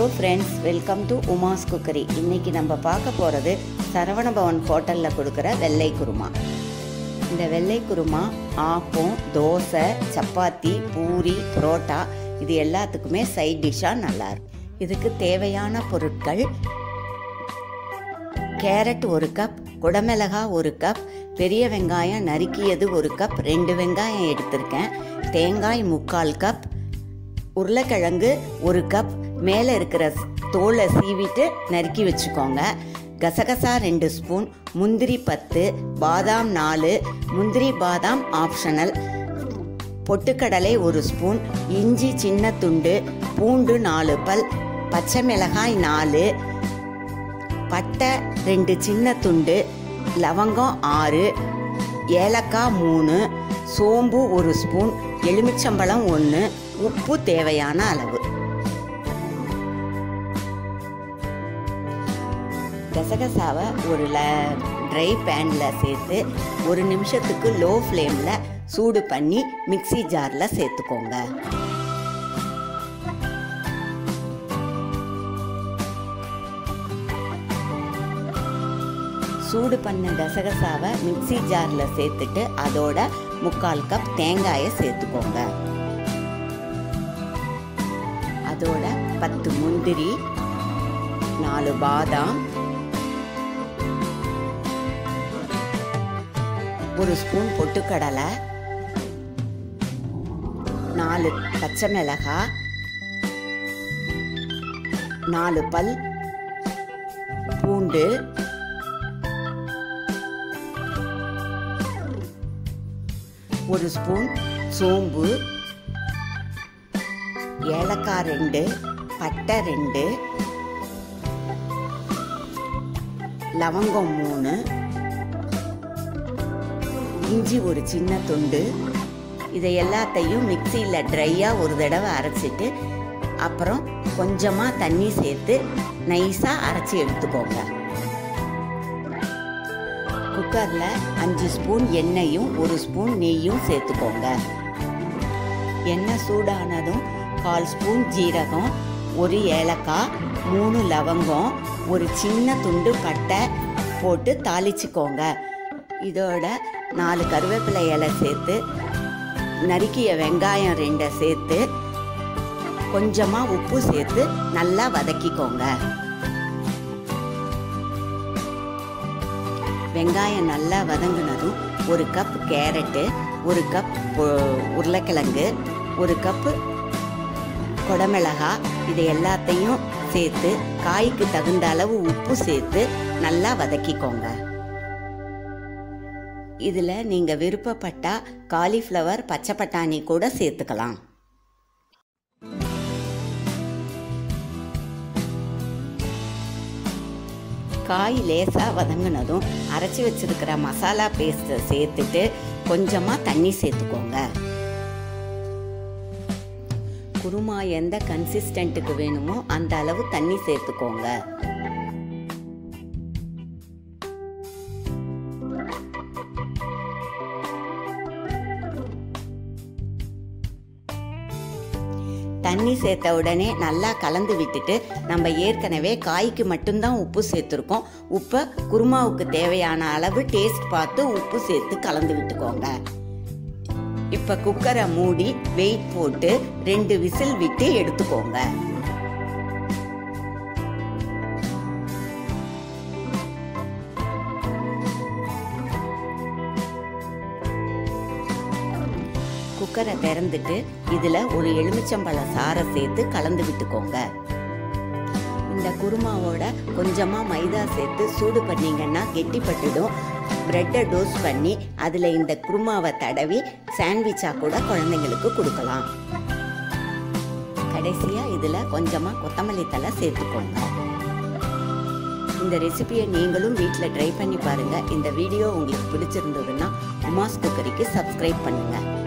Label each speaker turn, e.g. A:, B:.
A: friends welcome to Uma's cookery இன்னைக்கு நம்ம பார்க்க போகிறது சரவணபவன் ஹோட்டலில் கொடுக்குற வெள்ளை குருமா இந்த வெள்ளை குருமா ஆப்பம் தோசை சப்பாத்தி பூரி புரோட்டா இது எல்லாத்துக்குமே சைட் டிஷ்ஷாக நல்லாயிருக்கும் இதுக்கு தேவையான பொருட்கள் கேரட் ஒரு கப் குடமிளகா ஒரு கப் பெரிய வெங்காயம் நறுக்கியது ஒரு கப் ரெண்டு வெங்காயம் எடுத்திருக்கேன் தேங்காய் முக்கால் கப் உருளைக்கிழங்கு ஒரு கப் மேலே இருக்கிற தோலை சீவிட்டு நறுக்கி வச்சுக்கோங்க கசகசா ரெண்டு ஸ்பூன் முந்திரி பத்து பாதாம் நாலு முந்திரி பாதாம் ஆப்ஷனல் பொட்டுக்கடலை ஒரு ஸ்பூன் இஞ்சி சின்ன துண்டு பூண்டு நாலு பல் பச்சை மிளகாய் நாலு பட்டை ரெண்டு சின்ன துண்டு லவங்கம் ஆறு ஏலக்காய் மூணு சோம்பு ஒரு ஸ்பூன் எலுமிச்சம்பழம் ஒன்று உப்பு தேவையான அளவு கசகசாவை ஒரு ல ட்ரை பேனில் சேர்த்து ஒரு நிமிஷத்துக்கு லோ ஃப்ளேமில் சூடு பண்ணி மிக்ஸி ஜாரில் சேர்த்துக்கோங்க சூடு பண்ண கசகசாவை மிக்ஸி ஜாரில் சேர்த்துட்டு அதோட முக்கால் கப் தேங்காயை சேர்த்துக்கோங்க அதோட பத்து முந்திரி நாலு பாதாம் ஒரு ஸ்பூன் பொட்டுக்கடலை நாலு பச்சை மிளகாய் நாலு பல் பூண்டு ஒரு ஸ்பூன் சோம்பு ஏலக்காய் ரெண்டு பட்டை ரெண்டு லவங்கம் மூணு இஞ்சி ஒரு சின்ன துண்டு இதை எல்லாத்தையும் மிக்சியில் ட்ரையாக ஒரு தடவை அரைச்சிட்டு அப்புறம் கொஞ்சமாக தண்ணி சேர்த்து நைஸாக அரைச்சி எடுத்துக்கோங்க குக்கரில் அஞ்சு ஸ்பூன் எண்ணெயும் ஒரு ஸ்பூன் நெய்யும் சேர்த்துக்கோங்க எண்ணெய் சூடானதும் கால் ஸ்பூன் ஜீரகம் ஒரு ஏலக்காய் மூணு லவங்கம் ஒரு சின்ன துண்டு பட்டை போட்டு தாளிச்சுக்கோங்க இதோட நாலு கருவேப்பிலை இலை சேர்த்து நறுக்கிய வெங்காயம் ரெண்டை சேர்த்து கொஞ்சமாக உப்பு சேர்த்து நல்லா வதக்கிக்கோங்க வெங்காயம் நல்லா வதங்கினதும் ஒரு கப் கேரட்டு ஒரு கப் உருளைக்கிழங்கு ஒரு கப்பு குடமிளகாய் இது எல்லாத்தையும் சேர்த்து காய்க்கு தகுந்த அளவு உப்பு சேர்த்து நல்லா வதக்கிக்கோங்க இதில் நீங்கள் விருப்பப்பட்டா காலிஃப்ளவர் பச்சை பட்டாணி கூட சேர்த்துக்கலாம் காய் லேசாக வதங்கினதும் அரைச்சி வச்சிருக்கிற மசாலா பேஸ்ட்டை சேர்த்துட்டு கொஞ்சமாக தண்ணி சேர்த்துக்கோங்க குருமா எந்த கன்சிஸ்டண்ட்டுக்கு வேணுமோ அந்த அளவு தண்ணி சேர்த்துக்கோங்க தண்ணி சேர்த்த உடனே நல்லா கலந்து விட்டுட்டு நம்ம ஏற்கனவே காய்க்கு மட்டும்தான் உப்பு சேர்த்துருக்கோம் உப்பை குருமாவுக்கு தேவையான அளவு டேஸ்ட் பார்த்து உப்பு சேர்த்து கலந்து விட்டுக்கோங்க இப்போ குக்கரை மூடி வெயிட் போட்டு ரெண்டு விசில் விட்டு எடுத்துக்கோங்க குக்கரை திறந்துட்டு இதில் ஒரு எலுமிச்சம்பழ சாரை சேர்த்து கலந்து விட்டுக்கோங்க இந்த குருமாவோட கொஞ்சமாக மைதா சேர்த்து சூடு பண்ணிங்கன்னா கெட்டிப்பட்டுடும் ப்ரெட்டை டோஸ் பண்ணி அதில் இந்த குருமாவை தடவி சாண்ட்விச்சாக கூட குழந்தைங்களுக்கு கொடுக்கலாம் கடைசியாக இதில் கொஞ்சமாக கொத்தமல்லி தலை சேர்த்துக்கோங்க இந்த ரெசிபியை நீங்களும் வீட்டில் ட்ரை பண்ணி பாருங்கள் இந்த வீடியோ உங்களுக்கு பிடிச்சிருந்ததுன்னா உமாஸ் குக்கரிக்கு சப்ஸ்கிரைப் பண்ணுங்கள்